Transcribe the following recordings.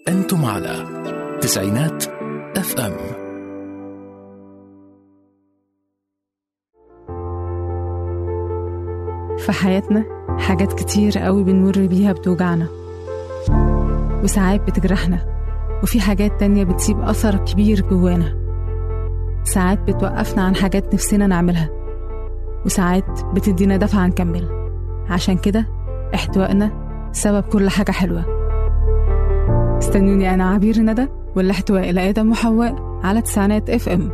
أنتم على تسعينات اف ام في حياتنا حاجات كتير قوي بنمر بيها بتوجعنا وساعات بتجرحنا وفي حاجات تانية بتسيب أثر كبير جوانا ساعات بتوقفنا عن حاجات نفسنا نعملها وساعات بتدينا دفعة نكمل عشان كده احتوائنا سبب كل حاجة حلوة استنوني أنا عبير ندى والاحتواء لآدم وحواء على تسعينات اف ام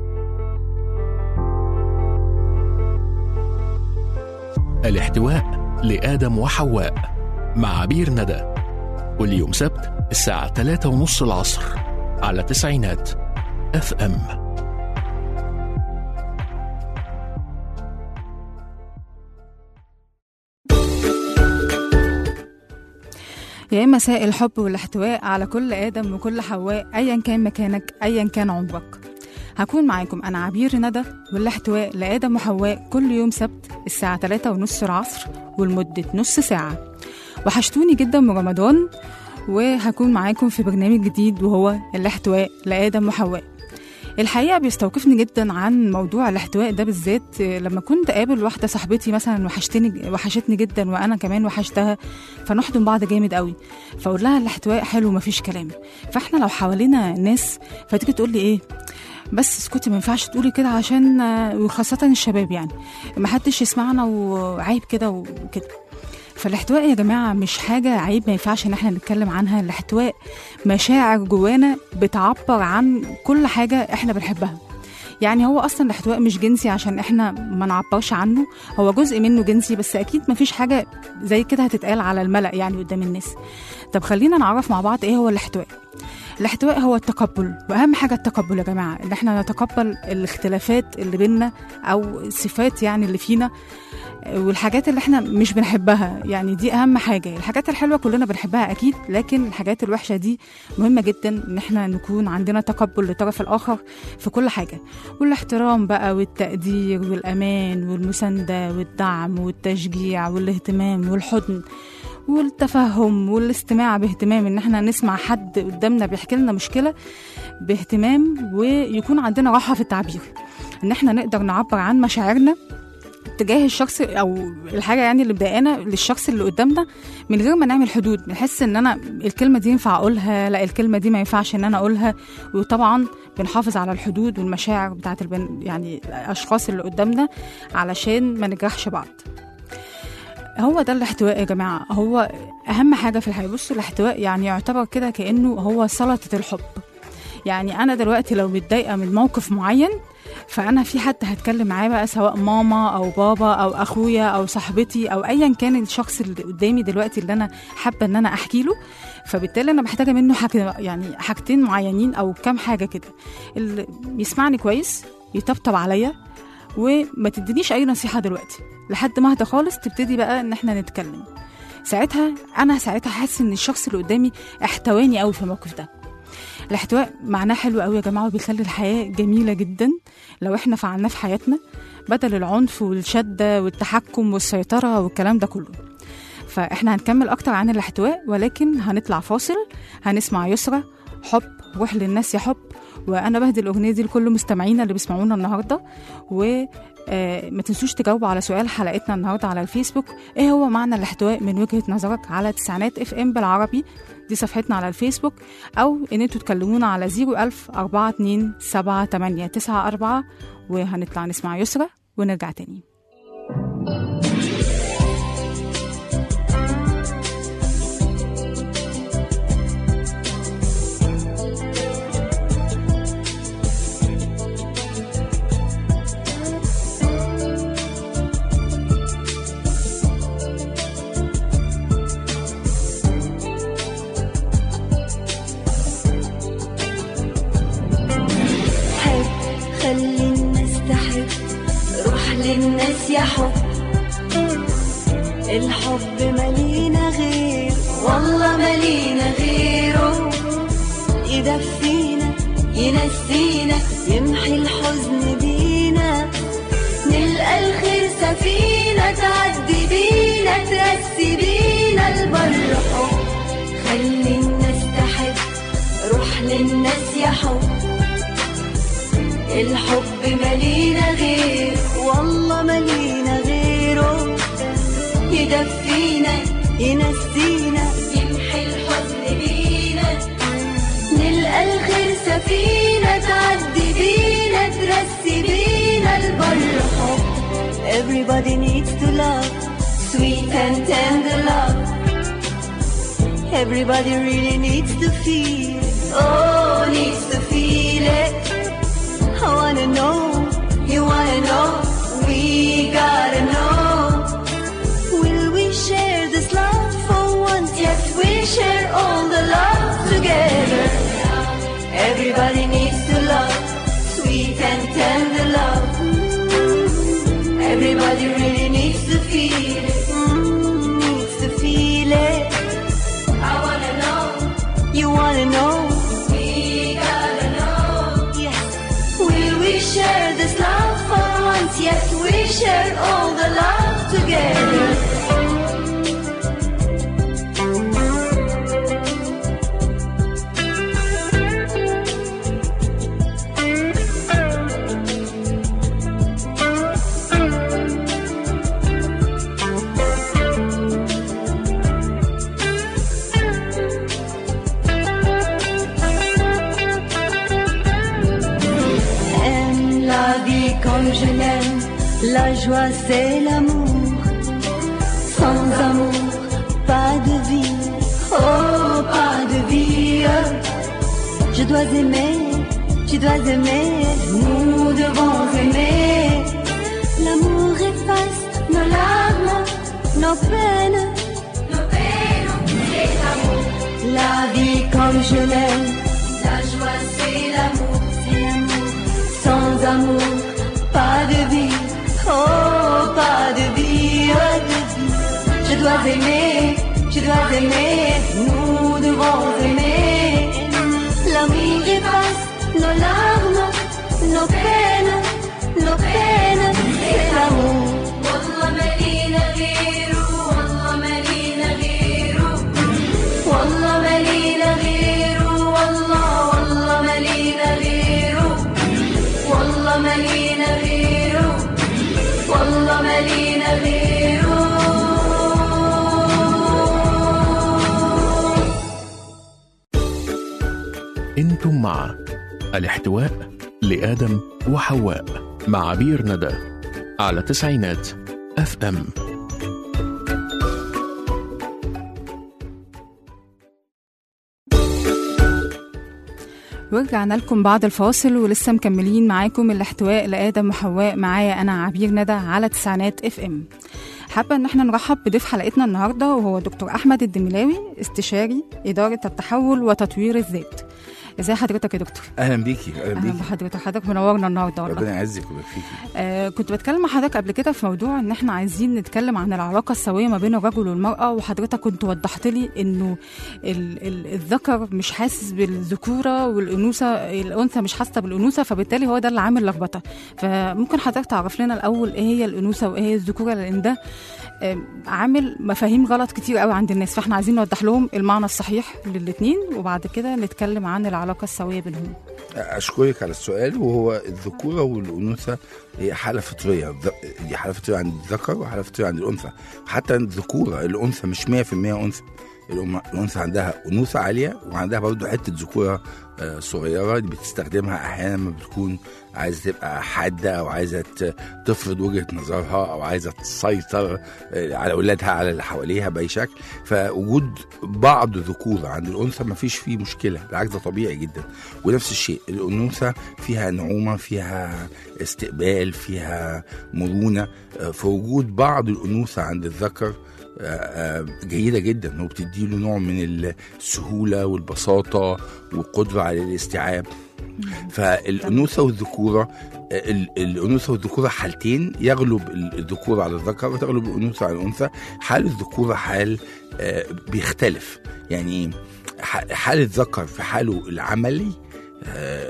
الاحتواء لآدم وحواء مع عبير ندى كل يوم سبت الساعة 3 ونص العصر على تسعينات اف ام يا إما مساء الحب والاحتواء على كل آدم وكل حواء أيا كان مكانك أيا كان عمرك هكون معاكم أنا عبير ندى والاحتواء لآدم وحواء كل يوم سبت الساعة 3 ونص العصر ولمدة نص ساعة وحشتوني جدا من رمضان وهكون معاكم في برنامج جديد وهو الاحتواء لآدم وحواء الحقيقة بيستوقفني جدا عن موضوع الاحتواء ده بالذات لما كنت قابل واحدة صاحبتي مثلا وحشتني وحشتني جدا وأنا كمان وحشتها فنحضن بعض جامد قوي فأقول لها الاحتواء حلو مفيش كلام فاحنا لو حوالينا ناس فتيجي تقول لي ايه بس اسكتي ما ينفعش تقولي كده عشان وخاصة الشباب يعني ما حدش يسمعنا وعيب كده وكده فالاحتواء يا جماعة مش حاجة عيب ما ينفعش ان احنا نتكلم عنها الاحتواء مشاعر جوانا بتعبر عن كل حاجة احنا بنحبها يعني هو اصلا الاحتواء مش جنسي عشان احنا ما نعبرش عنه هو جزء منه جنسي بس اكيد ما فيش حاجة زي كده هتتقال على الملأ يعني قدام الناس طب خلينا نعرف مع بعض ايه هو الاحتواء الاحتواء هو التقبل واهم حاجه التقبل يا جماعه ان احنا نتقبل الاختلافات اللي بينا او الصفات يعني اللي فينا والحاجات اللي احنا مش بنحبها يعني دي اهم حاجه الحاجات الحلوه كلنا بنحبها اكيد لكن الحاجات الوحشه دي مهمه جدا ان احنا نكون عندنا تقبل للطرف الاخر في كل حاجه والاحترام بقى والتقدير والامان والمسانده والدعم والتشجيع والاهتمام والحضن والتفهم والاستماع باهتمام ان احنا نسمع حد قدامنا بيحكي لنا مشكله باهتمام ويكون عندنا راحه في التعبير ان احنا نقدر نعبر عن مشاعرنا تجاه الشخص او الحاجه يعني اللي مضايقانا للشخص اللي قدامنا من غير ما نعمل حدود نحس ان انا الكلمه دي ينفع اقولها لا الكلمه دي ما ينفعش ان انا اقولها وطبعا بنحافظ على الحدود والمشاعر بتاعت البن يعني الاشخاص اللي قدامنا علشان ما نجرحش بعض هو ده الاحتواء يا جماعه هو اهم حاجه في الحياه بصوا الاحتواء يعني يعتبر كده كانه هو سلطه الحب يعني انا دلوقتي لو متضايقه من موقف معين فانا في حد هتكلم معاه بقى سواء ماما او بابا او اخويا او صاحبتي او ايا كان الشخص اللي قدامي دلوقتي اللي انا حابه ان انا احكي له فبالتالي انا محتاجه منه حاجه يعني حاجتين معينين او كام حاجه كده اللي يسمعني كويس يطبطب عليا وما تدينيش اي نصيحه دلوقتي لحد ما اهدى خالص تبتدي بقى ان احنا نتكلم ساعتها انا ساعتها حاسس ان الشخص اللي قدامي احتواني قوي في الموقف ده الاحتواء معناه حلو قوي يا جماعه وبيخلي الحياه جميله جدا لو احنا فعلناه في حياتنا بدل العنف والشده والتحكم والسيطره والكلام ده كله فاحنا هنكمل اكتر عن الاحتواء ولكن هنطلع فاصل هنسمع يسرى حب روح للناس يا حب وانا بهدي الاغنيه دي لكل مستمعينا اللي بيسمعونا النهارده و آه ما تنسوش تجاوبوا على سؤال حلقتنا النهارده على الفيسبوك ايه هو معنى الاحتواء من وجهه نظرك على تسعينات اف ام بالعربي دي صفحتنا على الفيسبوك او ان انتوا تكلمونا على 01000 42 78 94 وهنطلع نسمع يسرى ونرجع تاني حب خلي الناس تحب روح للناس يا حب الحب ملينا غير والله ملينا غيره يدفينا ينسينا يمحي الحزن بينا نلقى الخير سفينة تعدي بينا ترسي بينا البر حب خلي الناس تحب للناس يا حب الحب ملينا غير والله ملينا غيره يدفينا ينسينا يمحي الحزن بينا نلقى الخير سفينة تعدي بينا ترسي بينا البر حب Everybody needs to love Sweet and tender love Everybody really needs to feel Oh, needs to feel it I wanna know You wanna know We gotta know Will we share this love for once? Yes, we'll share all the love together. Everybody needs to love, sweet and tender love. Everybody really needs to feel it, mm, needs to feel it. I wanna know, you wanna know, we gotta know. Yes, will we share this love for once? Yes, we share all the love together. Aime la vie comme je l'aime, la joie c'est l'amour. Sans amour, pas de vie, oh pas de vie. Je dois aimer, tu dois aimer, nous devons aimer. L'amour efface nos larmes, nos peines. Nos peines, c'est l'amour. La vie comme je l'aime, la joie c'est l'amour, c'est l'amour. Sans amour, pas de vie, oh pas de vie, oh, de vie. Je dois aimer, je dois aimer, nous devons aimer. L'amour efface nos larmes, nos peines, nos peines, c'est l'amour. والله مالينا غيره والله مالينا غيره والله مالينا غيره والله والله مالينا غيره والله مالينا غيره والله مالينا غيره انتم مع الاحتواء لآدم وحواء مع عبير ندى على تسعينات اف ام ورجعنا لكم بعد الفاصل ولسه مكملين معاكم الاحتواء لآدم وحواء معايا أنا عبير ندى على تسعينات اف ام حابة إن احنا نرحب بضيف حلقتنا النهاردة وهو دكتور أحمد الدملاوي استشاري إدارة التحول وتطوير الذات ازي حضرتك يا دكتور اهلا بيكي اهلا اهلا بيكي حضرتك حضرتك منورنا النهارده والله ربنا يعزك ويبارك فيكي آه كنت بتكلم مع حضرتك قبل كده في موضوع ان احنا عايزين نتكلم عن العلاقه السويه ما بين الرجل والمراه وحضرتك كنت وضحت لي انه ال ال الذكر مش حاسس بالذكوره والانوثه الانثى مش حاسه بالانوثه فبالتالي هو ده اللي عامل لخبطه فممكن حضرتك تعرف لنا الاول ايه هي الانوثه وايه هي الذكوره لان ده آه، عامل مفاهيم غلط كتير قوي عند الناس فاحنا عايزين نوضح لهم المعنى الصحيح للاثنين وبعد كده نتكلم عن العلاقه السويه بينهم اشكرك على السؤال وهو الذكوره والانوثه هي حاله فطريه الذ- دي حاله فطريه عند الذكر وحاله فطريه عند الانثى حتى الذكوره الانثى مش 100% انثى الأم- الانثى عندها انوثه عاليه وعندها برضه حته ذكوره آه، صغيره دي بتستخدمها احيانا لما بتكون عايزه تبقى حاده او عايزه ت- تفرض وجهه نظرها او عايزه تسيطر آه، على اولادها على اللي حواليها باي شكل فوجود بعض ذكوره عند الانثى ما فيش فيه مشكله بالعكس ده طبيعي جدا ونفس الشيء الانوثه فيها نعومه فيها استقبال فيها مرونه آه، فوجود بعض الانوثه عند الذكر آه، آه، جيده جدا وبتدي له نوع من السهوله والبساطه والقدره على الاستيعاب فالانوثه والذكوره آه، ال- الانوثه والذكوره حالتين يغلب ال- الذكوره على الذكر وتغلب الانوثه على الانثى حال الذكوره حال آه، بيختلف يعني ح- حال الذكر في حاله العملي آه،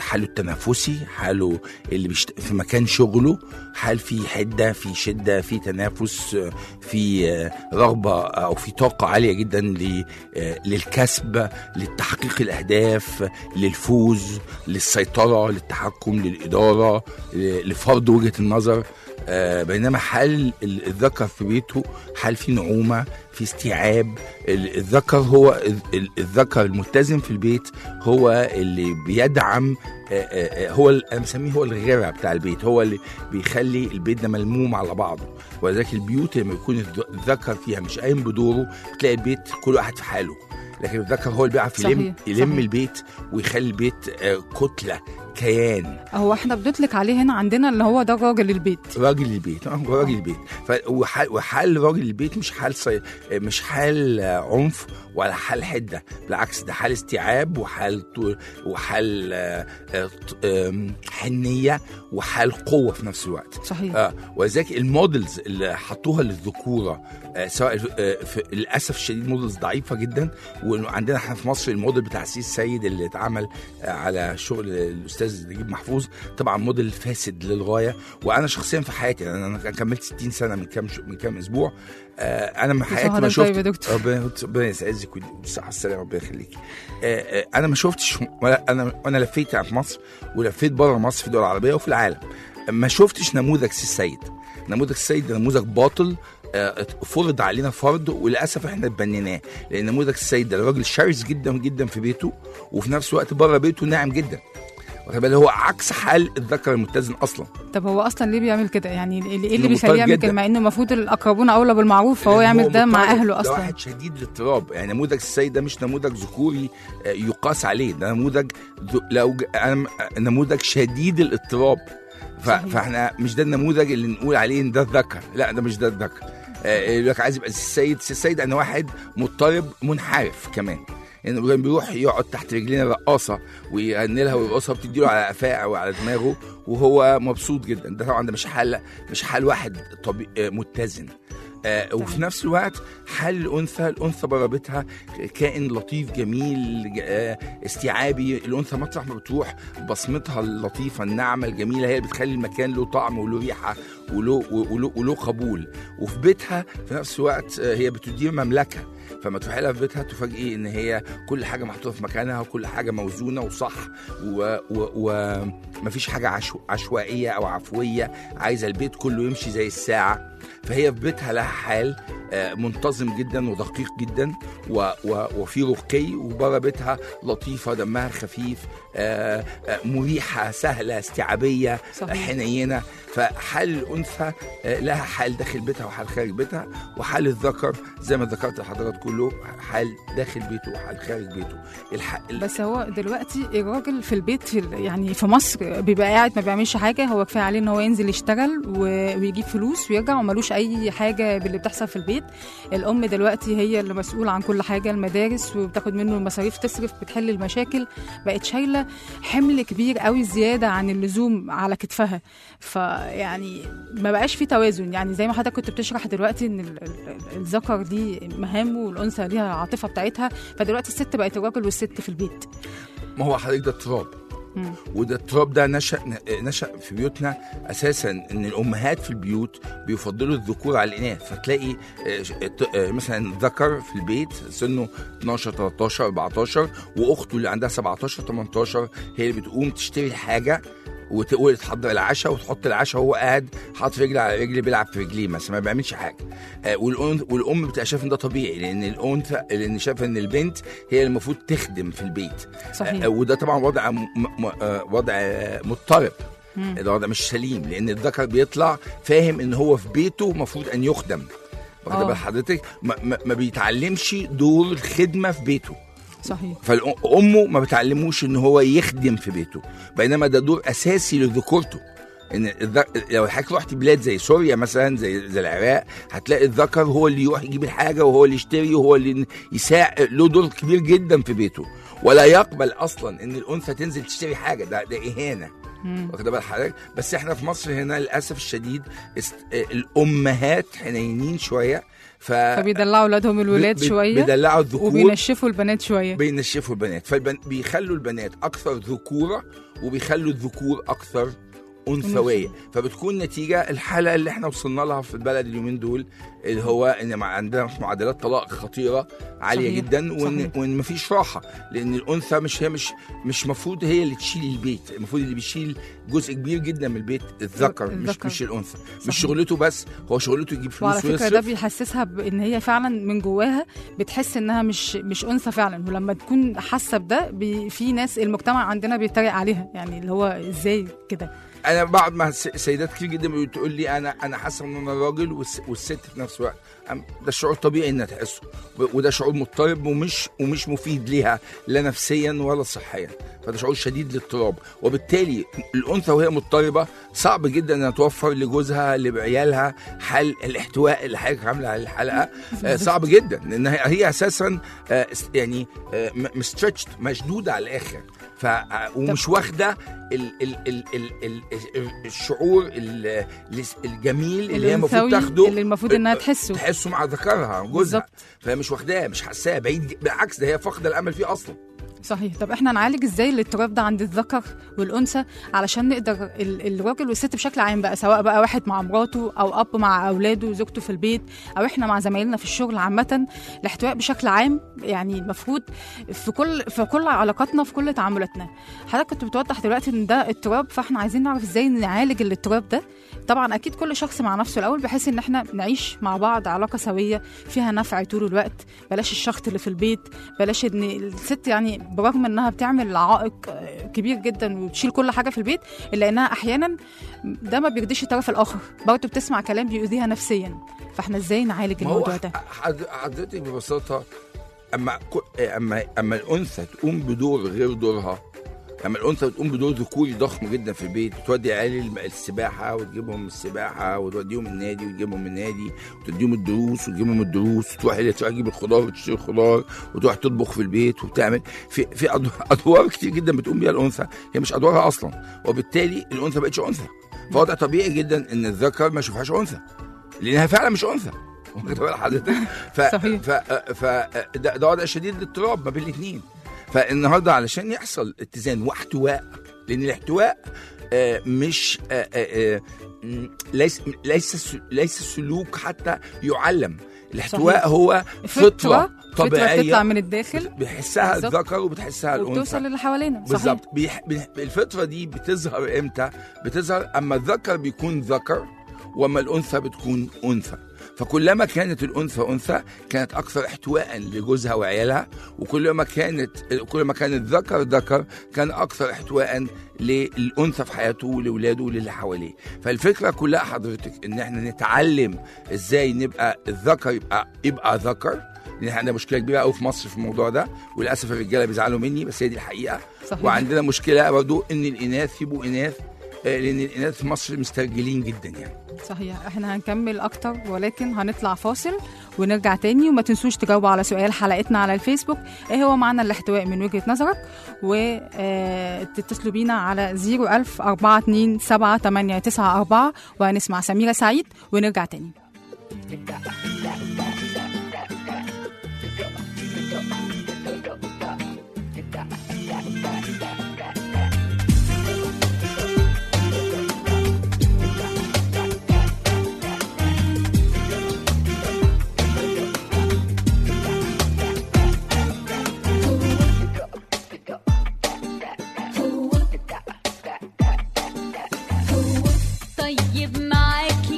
حاله التنافسي حاله اللي بيشت... في مكان شغله حال في حده في شده في تنافس آه، في آه، رغبه او في طاقه عاليه جدا ل... آه، للكسب لتحقيق الاهداف للفوز للسيطره للتحكم للاداره ل- لفرض وجهه النظر آه، بينما حال ال- الذكر في بيته حال في نعومه في استيعاب ال- الذكر هو ال- ال- الذكر المتزن في البيت هو اللي بيدعم آه، آه، آه، هو ال- انا بسميه هو الغيره بتاع البيت هو اللي بيخلي البيت ده ملموم على بعضه ولذلك البيوت لما يكون الذ- الذكر فيها مش قايم بدوره بتلاقي البيت كل واحد في حاله لكن الذكر هو اللي بيعرف يلم صحيح، يلم صحيح. البيت ويخلي البيت آه، كتله كيان هو احنا بنطلق عليه هنا عندنا اللي هو ده راجل البيت راجل البيت اه راجل البيت ف- وحال, وحال راجل البيت مش حال صي... مش حال آه، عنف ولا حال حده بالعكس ده حال استيعاب وحال طو- وحال آه، آه، ط- آم، حنيه وحال قوه في نفس الوقت صحيح اه ولذلك المودلز اللي حطوها للذكوره آه سواء آه في للاسف الشديد مودلز ضعيفه جدا وعندنا احنا في مصر الموديل بتاع سيس سيد اللي اتعمل آه على شغل الاستاذ نجيب محفوظ طبعا موديل فاسد للغايه وانا شخصيا في حياتي انا أنا كملت 60 سنه من كام ش- من كام اسبوع آه انا من حياتي ما حضرتك طيب شفت يا دكتور. ربنا ربنا يسعدك والصحه والسلامه ربنا يخليك آه آه انا ما شفتش ولا انا انا لفيت في مصر ولفيت بره مصر في الدول العربيه وفي العالم ما شفتش نموذج سي السيد نموذج السيد ده نموذج باطل آه، فرض علينا فرض وللاسف احنا اتبنيناه لان نموذج السيد ده راجل شرس جدا جدا في بيته وفي نفس الوقت بره بيته ناعم جدا واخد بالك هو عكس حال الذكر المتزن اصلا طب هو اصلا ليه بيعمل كده يعني ايه اللي إنه بيخليه مضطر يعمل جدا. كده مع انه المفروض الاقربون اولى بالمعروف فهو لأن يعمل ده مع مضطر. اهله ده اصلا واحد شديد الاضطراب يعني نموذج السيد ده مش نموذج ذكوري آه، يقاس عليه ده نموذج ذو- لو ج- أنا- نموذج شديد الاضطراب ف- صحيح. فاحنا مش ده النموذج اللي نقول عليه ان ده الذكر لا ده مش ده الذكر آه، يقول لك عايز يبقى سي السيد سي السيد انا واحد مضطرب منحرف كمان انه يعني بيروح يقعد تحت رجلين الرقاصه ويغني لها ويرقصها وبتديله على قفاه او على دماغه وهو مبسوط جدا ده طبعا ده مش حال مش حال واحد طبي... آه، متزن آه وفي نفس الوقت حال الانثى الانثى بره بيتها كائن لطيف جميل ج- آه استيعابي الانثى مطرح ما بتروح بصمتها اللطيفه الناعمه الجميله هي اللي بتخلي المكان له طعم وله ريحه وله وله, وله قبول وفي بيتها في نفس الوقت آه، هي بتدير مملكه فما تروحي لها في بيتها تفاجئي ان هي كل حاجه محطوطه في مكانها وكل حاجه موزونه وصح ومفيش حاجه عشو عشوائيه او عفويه عايزه البيت كله يمشي زي الساعه فهي في بيتها لها حال آه، منتظم جدا ودقيق جدا و و وفي رقي وبره بيتها لطيفه دمها خفيف آه، آه، مريحه سهله استيعابيه صحيح. حنينه فحال الانثى آه، لها حال داخل بيتها وحال خارج بيتها وحال الذكر زي ما ذكرت لحضرتك كله حال داخل بيته وحال خارج بيته الح... ال- بس هو دلوقتي الراجل في البيت في ال- يعني في مصر بيبقى قاعد ما بيعملش حاجه هو كفايه عليه ان هو ينزل يشتغل و- ويجيب فلوس ويرجع وملوش اي حاجه باللي بتحصل في البيت الام دلوقتي هي اللي مسؤوله عن كل حاجه المدارس وبتاخد منه المصاريف تصرف بتحل المشاكل بقت شايله حمل كبير قوي زياده عن اللزوم على كتفها فيعني ما بقاش في توازن يعني زي ما حضرتك كنت بتشرح دلوقتي ان ال- ال- الذكر دي مهامه والانثى ليها العاطفه بتاعتها فدلوقتي الست بقت الراجل والست في البيت ما هو حضرتك ده اضطراب مم. وده التراب ده نشأ نشأ في بيوتنا اساسا ان الامهات في البيوت بيفضلوا الذكور على الاناث فتلاقي آه، ش- ت- آه، مثلا ذكر في البيت سنه 12 13 14 واخته اللي عندها 17 18 هي اللي بتقوم تشتري الحاجه وتقول تحضر العشاء وتحط العشاء وهو قاعد حاطط رجل على رجل بيلعب في رجليه مثلا ما بيعملش حاجه آه، والأن- والام بتبقى شايفه ان ده طبيعي لان الانثى لان شايفه ان البنت هي المفروض تخدم في البيت صحيح آه، وده طبعا وضع م... م... آه، وضع آه، مضطرب مم. ده وضع مش سليم لان الذكر بيطلع فاهم ان هو في بيته المفروض ان يخدم واخد آه. بال حضرتك ما, ما, ما بيتعلمش دور الخدمه في بيته صحيح فامه ما بتعلموش ان هو يخدم في بيته بينما ده دور اساسي لذكورته ان الذ- لو حضرتك رحت بلاد زي سوريا مثلا زي زي العراق هتلاقي الذكر هو اللي يروح يجيب الحاجه وهو اللي يشتري وهو اللي يساعد له دور كبير جدا في بيته ولا يقبل اصلا ان الانثى تنزل تشتري حاجه ده ده اهانه مم. واخد بال حضرتك بس احنا في مصر هنا للاسف الشديد است... آه، الامهات حنينين شويه ف فبيدلعوا اولادهم الولاد بي- شويه بيدلعوا الذكور وبينشفوا البنات شويه بينشفوا البنات فبيخلوا البنات اكثر ذكوره وبيخلوا الذكور اكثر انثويه فبتكون نتيجه الحاله اللي احنا وصلنا لها في البلد اليومين دول اللي هو ان مع- عندنا معدلات طلاق خطيره عاليه صحيح، جدا وان صحيح. وان مفيش راحه لان الانثى مش هي مش مش مفروض هي اللي تشيل البيت المفروض اللي بيشيل جزء كبير جدا من البيت الذكر مش الذكر. مش الانثى مش صحيح. شغلته بس هو شغلته يجيب وعلى فلوس فكره ده ويصرف بيحسسها بان هي فعلا من جواها بتحس انها مش مش انثى فعلا ولما تكون حاسه بده بي في ناس المجتمع عندنا بيتريق عليها يعني اللي هو ازاي كده انا بقعد مع س- سيدات كتير جدا بتقول لي انا انا حاسه ان انا راجل والس- والست في نفس الوقت أم- ده الشعور طبيعي انها تحسه ب- وده شعور مضطرب ومش ومش مفيد ليها لا نفسيا ولا صحيا فده شعور شديد للاضطراب وبالتالي الانثى وهي مضطربه صعب جدا انها توفر لجوزها لعيالها حل الاحتواء اللي حضرتك عامله على الحلقه آه، صعب جدا لان هي هي اساسا آه، اس- يعني مستريتشد مشدوده على الاخر ف آه، ومش واخده ال ال ال ال ال ال الشعور ال- الجميل اللي هي المفروض الأنثوي تاخده اللي المفروض انها تحسه تحسه مع ذكرها جوزها بالظبط. فهي مش واخداه مش حاساه بعيد بالعكس ده هي فاقده الامل فيه اصلا صحيح طب احنا نعالج ازاي الاضطراب ده عند الذكر والانثى علشان نقدر ال- الراجل والست بشكل عام بقى سواء بقى واحد مع مراته او اب مع اولاده وزوجته في البيت او احنا مع زمايلنا في الشغل عامه الاحتواء بشكل عام يعني المفروض في كل في كل علاقاتنا في كل تعاملاتنا حضرتك كنت بتوضح دلوقتي ان ده اضطراب فاحنا عايزين نعرف ازاي نعالج الاضطراب ده طبعا اكيد كل شخص مع نفسه الاول بحيث ان احنا نعيش مع بعض علاقه سويه فيها نفع طول الوقت بلاش الشخط اللي في البيت بلاش ان الست يعني برغم انها بتعمل عائق آه، كبير جدا وبتشيل كل حاجه في البيت الا انها احيانا ده ما بيرضيش الطرف الاخر برضه بتسمع كلام بيؤذيها نفسيا فاحنا ازاي نعالج ما هو الموضوع ده حض- حضرتك ببساطه اما كو- اما اما الانثى تقوم بدور غير دورها لما الانثى بتقوم بدور ذكوري ضخم جدا في البيت تودي عيالي الم- السباحه وتجيبهم السباحه وتوديهم النادي وتجيبهم من النادي وتديهم الدروس وتجيبهم الدروس وتروح هي تروح تجيب الخضار وتشتري الخضار وتروح تطبخ في البيت وبتعمل في في أد- ادوار كتير جدا بتقوم بيها الانثى هي مش ادوارها اصلا وبالتالي الانثى بقتش انثى فوضع طبيعي جدا ان الذكر ما يشوفهاش انثى لانها فعلا مش انثى واخد بال حضرتك ف صحيح. ف ف ده, ده وضع شديد للاضطراب ما بين الاثنين فالنهارده علشان يحصل اتزان واحتواء لان الاحتواء آه، مش آه، آه، آه، م- ليس ليس س- ليس سلوك حتى يعلم الاحتواء صحيح. هو فطره فطره فطره بتطلع طبيعيه من الداخل بيحسها بالظبط. الذكر وبتحسها الانثى وبتوصل للي حوالينا صحيح بالظبط بيح... بيح... الفترة دي بتظهر امتى؟ بتظهر اما الذكر بيكون ذكر واما الانثى بتكون انثى فكلما كانت الانثى انثى كانت اكثر احتواء لجوزها وعيالها وكلما كانت كلما كان الذكر ذكر كان اكثر احتواء للانثى في حياته ولاولاده وللي حواليه فالفكره كلها حضرتك ان احنا نتعلم ازاي نبقى الذكر يبقى يبقى ذكر لان احنا عندنا مشكله كبيره قوي في مصر في الموضوع ده وللاسف الرجاله بيزعلوا مني بس هي دي الحقيقه صحيح. وعندنا مشكله برضو ان الاناث يبقوا اناث آه، لان الاناث في مصر مسترجلين جدا يعني صحيح احنا هنكمل اكتر ولكن هنطلع فاصل ونرجع تاني وما تنسوش تجاوبوا على سؤال حلقتنا على الفيسبوك ايه هو معنى الاحتواء من وجهة نظرك وتتصلوا بينا على 01000 42 7 8 9 4 وهنسمع سميرة سعيد ونرجع تاني طيب معاكي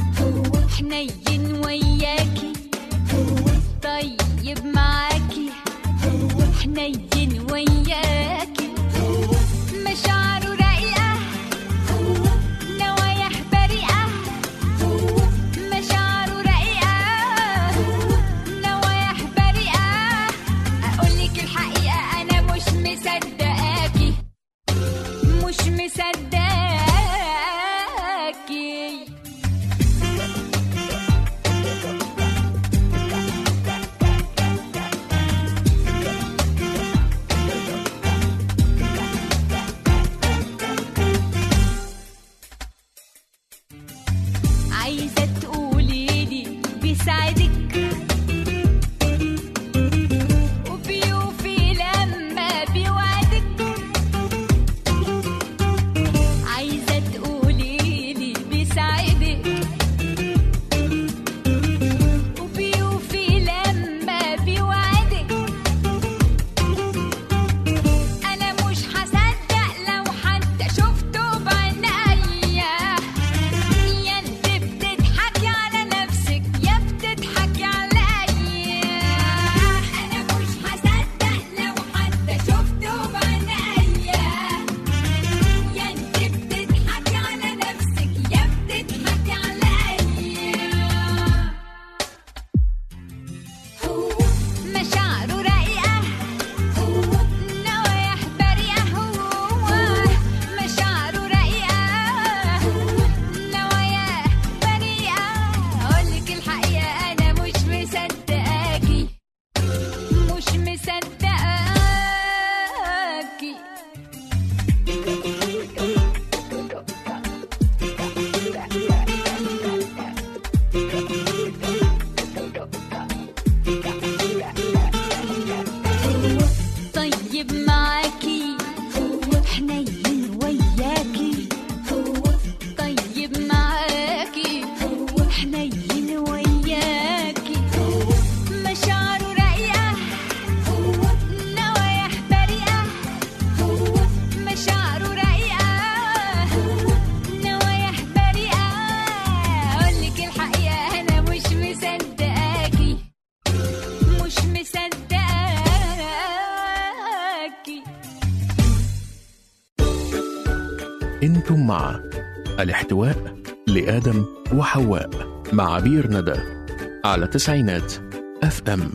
حنين وياكي طيب معاكي حنين وياكي مشاعره رقيقة نوايح بريئة مشاعره رقيقة نوايح بريئة أقولك الحقيقة أنا مش مصدقاكي مش مصدقاكي معاكي حنين وياكي طيب معاكي حنين وياكي مشاعره رقيقة نوايح بريئة مشاعره رقيقة نوايح بريئة أقولك الحقيقة أنا مش مصدقاكي مش مصدقاكي انتم مع الاحتواء لآدم وحواء مع عبير ندى على تسعينات اف ام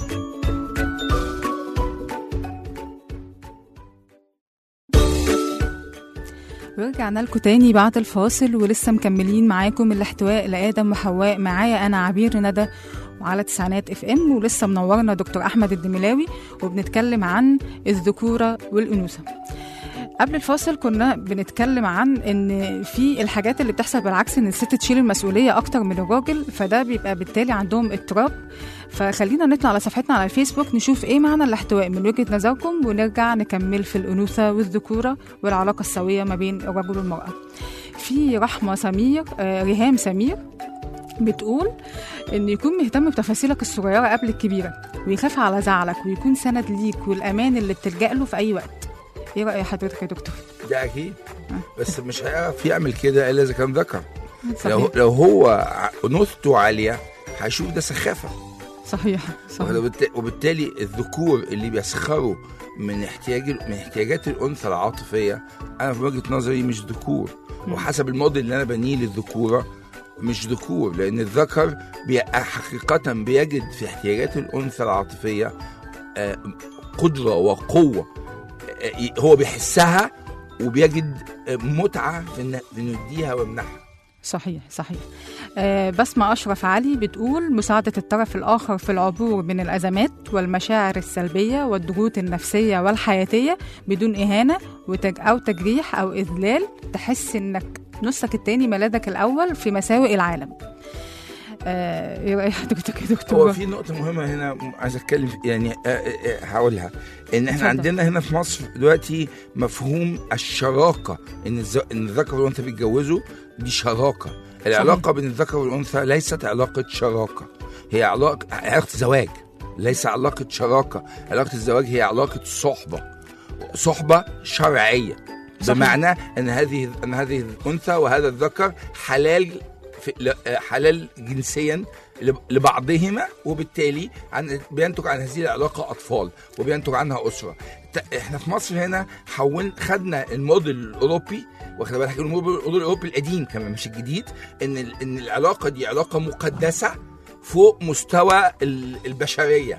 ورجعنا لكم تاني بعد الفاصل ولسه مكملين معاكم الاحتواء لآدم وحواء معايا أنا عبير ندى وعلى تسعينات اف ام ولسه منورنا دكتور أحمد الدملاوي وبنتكلم عن الذكورة والأنوثة قبل الفاصل كنا بنتكلم عن ان في الحاجات اللي بتحصل بالعكس ان الست تشيل المسؤوليه اكتر من الراجل فده بيبقى بالتالي عندهم اضطراب فخلينا نطلع على صفحتنا على الفيسبوك نشوف ايه معنى الاحتواء من وجهه نظركم ونرجع نكمل في الانوثه والذكوره والعلاقه السويه ما بين الرجل والمراه. في رحمه سمير آه ريهام سمير بتقول ان يكون مهتم بتفاصيلك الصغيره قبل الكبيره ويخاف على زعلك ويكون سند ليك والامان اللي بتلجأ له في اي وقت. ايه راي حضرتك يا دكتور؟ ده اكيد بس مش هيعرف يعمل كده الا اذا كان ذكر لو صحيح لو هو ع- انوثته عاليه هيشوف ده سخافه صحيح صحيح وبالت- وبالتالي الذكور اللي بيسخروا من احتياج من احتياجات الانثى العاطفيه انا في وجهه نظري مش ذكور وحسب الموديل اللي انا بنيه للذكوره مش ذكور لان الذكر بي حقيقه بيجد في احتياجات الانثى العاطفيه آه، قدره وقوه آه، هو بيحسها وبيجد آه، متعه في إن- في انه يديها ويمنحها صحيح صحيح آه بسمة أشرف علي بتقول مساعدة الطرف الآخر في العبور من الأزمات والمشاعر السلبية والضغوط النفسية والحياتية بدون إهانة وتج أو تجريح أو إذلال تحس إنك نصك التاني ملاذك الأول في مساوئ العالم آه، ايه راي حضرتك يا هو دكتور في نقطة مهمة هنا عايز اتكلم في- يعني آه، آه، آه، هقولها ان احنا اتفضل. عندنا هنا في مصر دلوقتي مفهوم الشراكة ان الز- ان الذكر والانثى بيتجوزوا دي شراكة العلاقة بين الذكر والانثى ليست علاقة شراكة هي علاقة علاقة زواج ليس علاقة شراكة علاقة الزواج هي علاقة صحبة صحبة شرعية صحيح. بمعنى ان هذه ان هذه الانثى وهذا الذكر حلال في ل- حلال جنسيا لب- لبعضهما وبالتالي عن بينتج عن هذه العلاقه اطفال وبينتج عنها اسره ت- احنا في مصر هنا حول خدنا الموديل الاوروبي واخد بالك الموديل الاوروبي القديم كمان مش الجديد ان ال- ان العلاقه دي علاقه مقدسه فوق مستوى ال- البشريه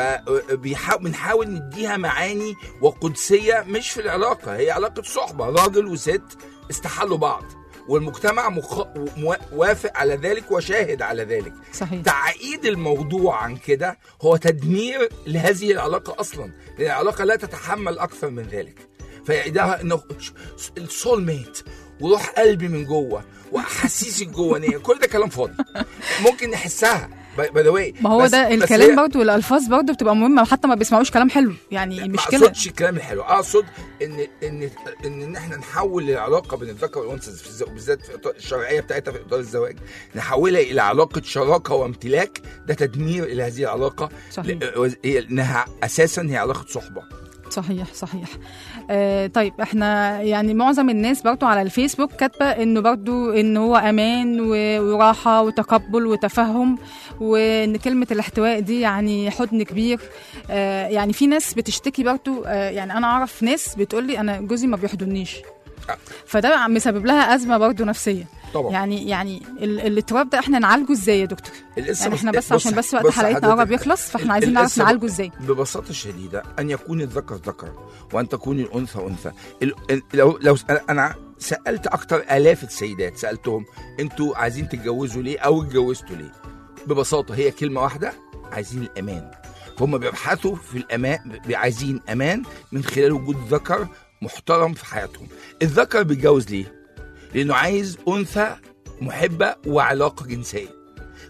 فبنحاول نديها معاني وقدسيه مش في العلاقه هي علاقه صحبه راجل وست استحلوا بعض والمجتمع مخ... موا- وافق على ذلك وشاهد على ذلك صحيح تعقيد الموضوع عن كده هو تدمير لهذه العلاقه اصلا لان العلاقه لا تتحمل اكثر من ذلك فده انه السول ميت وروح قلبي من جوه واحاسيسي الجوانيه كل ده كلام فاضي ممكن نحسها باي ذا واي ما هو ده الكلام برضه والالفاظ برضه بتبقى مهمه حتى ما بيسمعوش كلام حلو يعني ما مش كده اقصدش الكلام الحلو اقصد ان ان ان ان احنا نحول العلاقه بين الذكر والانثى في الز- بالذات في إطار الشرعيه بتاعتها في اطار الزواج نحولها الى علاقه شراكه وامتلاك ده تدمير الى هذه العلاقه صحيح. ل- هي انها اساسا هي علاقه صحبه صحيح صحيح آه طيب احنا يعني معظم الناس برضو على الفيسبوك كاتبه انه برضو ان هو امان و- وراحه وتقبل وتفهم وان كلمه الاحتواء دي يعني حضن كبير آه يعني في ناس بتشتكي برضو آه يعني انا اعرف ناس بتقول لي انا جوزي ما بيحضنيش فده مسبب لها ازمه برضو نفسيه طبعا يعني يعني ال- الاضطراب ده احنا نعالجه ازاي يا دكتور القصه يعني احنا بس بص- عشان بس وقت بص حلقتنا حضرتك، قرب يخلص فاحنا عايزين نعرف القصة نعالجه ازاي ببساطه شديده ان يكون الذكر ذكر وان تكون الانثى انثى ال- ال- لو لو س- انا سالت اكتر الاف السيدات سالتهم انتوا عايزين تتجوزوا ليه او اتجوزتوا ليه ببساطه هي كلمه واحده عايزين الامان فهم بيبحثوا في الامان بي- عايزين امان من خلال وجود ذكر محترم في حياتهم الذكر بيتجوز ليه لانه عايز انثى محبه وعلاقه جنسيه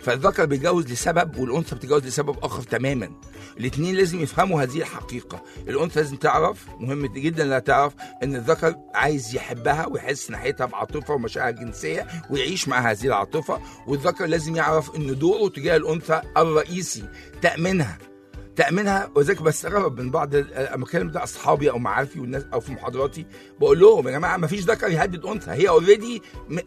فالذكر بيتجوز لسبب والانثى بتتجوز لسبب اخر تماما الاثنين لازم يفهموا هذه الحقيقه الانثى لازم تعرف مهم جدا انها تعرف ان الذكر عايز يحبها ويحس ناحيتها بعاطفه ومشاعر جنسيه ويعيش مع هذه العاطفه والذكر لازم يعرف ان دوره تجاه الانثى الرئيسي تامينها تامينها وذلك بستغرب من بعض ال- اما بكلم ده اصحابي او معارفي والناس او في محاضراتي بقول لهم يا جماعه ما فيش ذكر يهدد انثى هي اوريدي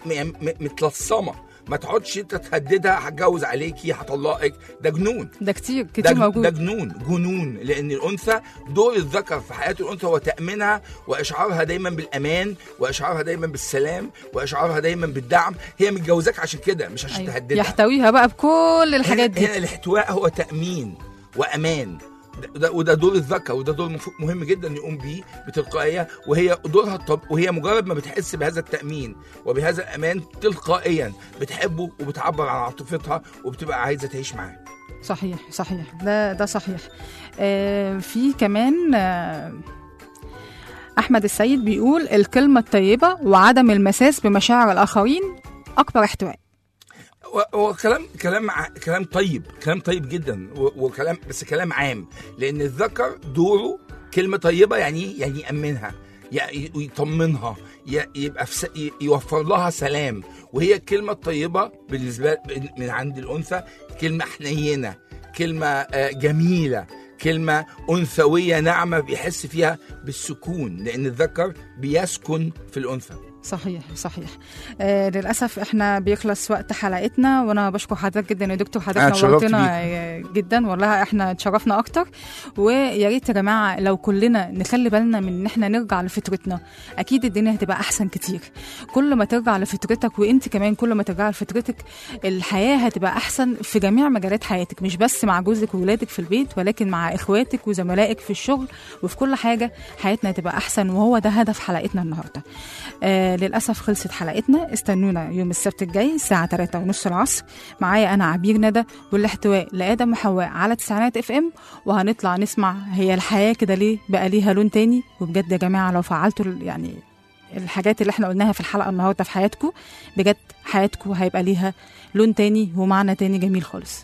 متلصمه ما تقعدش انت تهددها هتجوز عليكي هطلقك ده جنون ده كتير ده, كتير ده موجود جنون جنون لان الانثى دور الذكر في حياه الانثى هو تامينها واشعارها دايما بالامان واشعارها دايما بالسلام واشعارها دايما بالدعم هي متجوزاك عشان كده مش عشان أيوة. تهددها يحتويها بقى بكل الحاجات هنا, دي هنا الاحتواء هو تامين وامان ده- ده وده دور الذكر وده دور مف- مهم جدا يقوم بيه بتلقائيه وهي دورها الطب وهي مجرد ما بتحس بهذا التامين وبهذا الامان تلقائيا بتحبه وبتعبر عن عاطفتها وبتبقى عايزه تعيش معاه صحيح صحيح ده ده صحيح آه في كمان آه احمد السيد بيقول الكلمه الطيبه وعدم المساس بمشاعر الاخرين اكبر احتواء و- هو كلام كلام ع- كلام طيب كلام طيب جدا و- وكلام بس كلام عام لان الذكر دوره كلمه طيبه يعني إيه؟ يعني يامنها ي- يطمنها ي- يبقى في س- ي- يوفر لها سلام وهي الكلمه الطيبه بالنسبه من عند الانثى كلمه حنينه كلمه آه، جميله كلمه انثويه ناعمه بيحس فيها بالسكون لان الذكر بيسكن في الانثى صحيح صحيح آه للاسف احنا بيخلص وقت حلقتنا وانا بشكر حضرتك جدا يا دكتور أنا حضرتك اتشرفت نورتنا آه، جدا والله احنا اتشرفنا اكتر ويا ريت يا جماعه لو كلنا نخلي بالنا من ان احنا نرجع لفطرتنا اكيد الدنيا هتبقى احسن كتير كل ما ترجع لفطرتك وانت كمان كل ما ترجع لفطرتك الحياه هتبقى احسن في جميع مجالات حياتك مش بس مع جوزك وولادك في البيت ولكن مع اخواتك وزملائك في الشغل وفي كل حاجه حياتنا هتبقى احسن وهو ده هدف حلقتنا النهارده آه للاسف خلصت حلقتنا استنونا يوم السبت الجاي الساعه 3 ونص العصر معايا انا عبير ندى والاحتواء لادم وحواء على تسعينات اف ام وهنطلع نسمع هي الحياه كده ليه بقى ليها لون تاني وبجد يا جماعه لو فعلتوا ال- يعني الحاجات اللي احنا قلناها في الحلقه النهارده في حياتكم بجد حياتكم هيبقى ليها لون تاني ومعنى تاني جميل خالص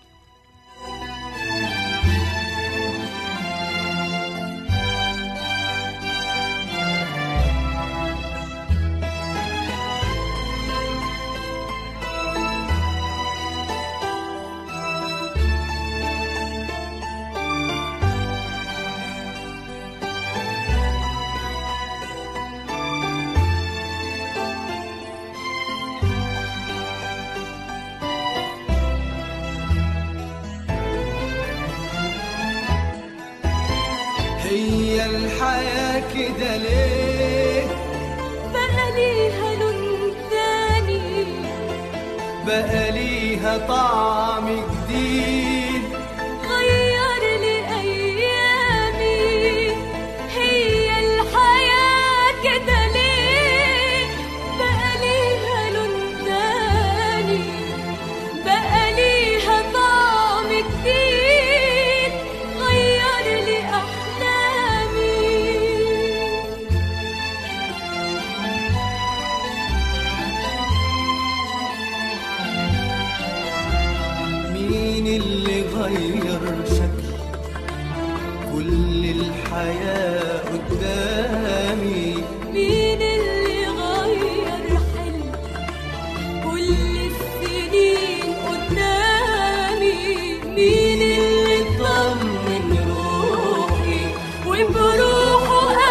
هي الحياة كده ليه بقى ليها لون تاني بقى ليها طعم جديد غير لي أيامي هي الحياة كده ليه بقى ليها لون تاني بقى ليها طعم جديد غير لي أحلامي مين اللي غير شكل كل الحياة قدامي مين اللي غير حلم كل السنين قدامي مين اللي طمن روحي وبروحه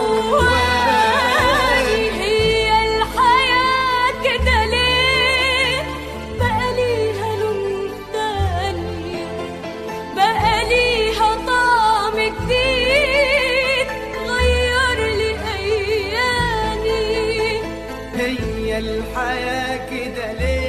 قواني هي الحياة كده ليه بقى ليها لون تاني بقى ليها طعم جديد غير لي أيامي هي الحياة كده ليه